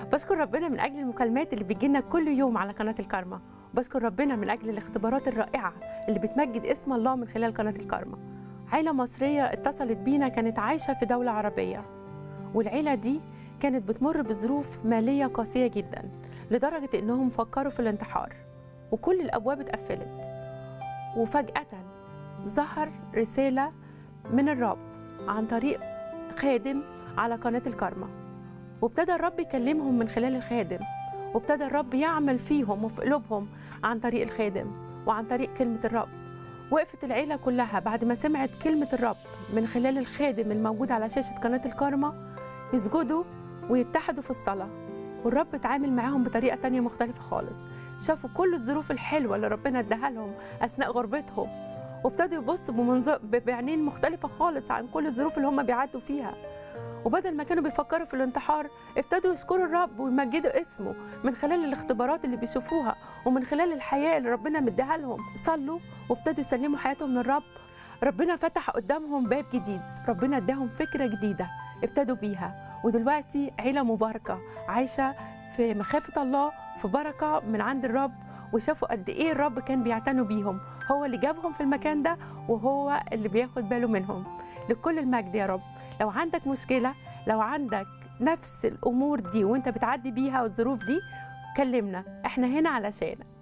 بشكر ربنا من اجل المكالمات اللي بتجينا كل يوم على قناه الكارما وبشكر ربنا من اجل الاختبارات الرائعه اللي بتمجد اسم الله من خلال قناه الكارما عيله مصريه اتصلت بينا كانت عايشه في دوله عربيه والعيله دي كانت بتمر بظروف ماليه قاسيه جدا لدرجه انهم فكروا في الانتحار وكل الابواب اتقفلت وفجاه ظهر رساله من الرب عن طريق خادم على قناه الكارما وابتدى الرب يكلمهم من خلال الخادم وابتدى الرب يعمل فيهم وفي قلوبهم عن طريق الخادم وعن طريق كلمة الرب وقفت العيلة كلها بعد ما سمعت كلمة الرب من خلال الخادم الموجود على شاشة قناة الكارما يسجدوا ويتحدوا في الصلاة والرب اتعامل معاهم بطريقة تانية مختلفة خالص شافوا كل الظروف الحلوة اللي ربنا اداها لهم أثناء غربتهم وابتدوا يبصوا بمنظر بعينين مختلفة خالص عن كل الظروف اللي هم بيعدوا فيها وبدل ما كانوا بيفكروا في الانتحار ابتدوا يشكروا الرب ويمجدوا اسمه من خلال الاختبارات اللي بيشوفوها ومن خلال الحياة اللي ربنا مديها لهم صلوا وابتدوا يسلموا حياتهم للرب ربنا فتح قدامهم باب جديد ربنا اداهم فكرة جديدة ابتدوا بيها ودلوقتي عيلة مباركة عايشة في مخافة الله في بركة من عند الرب وشافوا قد ايه الرب كان بيعتنوا بيهم هو اللي جابهم في المكان ده وهو اللي بياخد باله منهم لكل المجد يا رب لو عندك مشكلة لو عندك نفس الأمور دي وانت بتعدي بيها والظروف دي كلمنا احنا هنا علشانك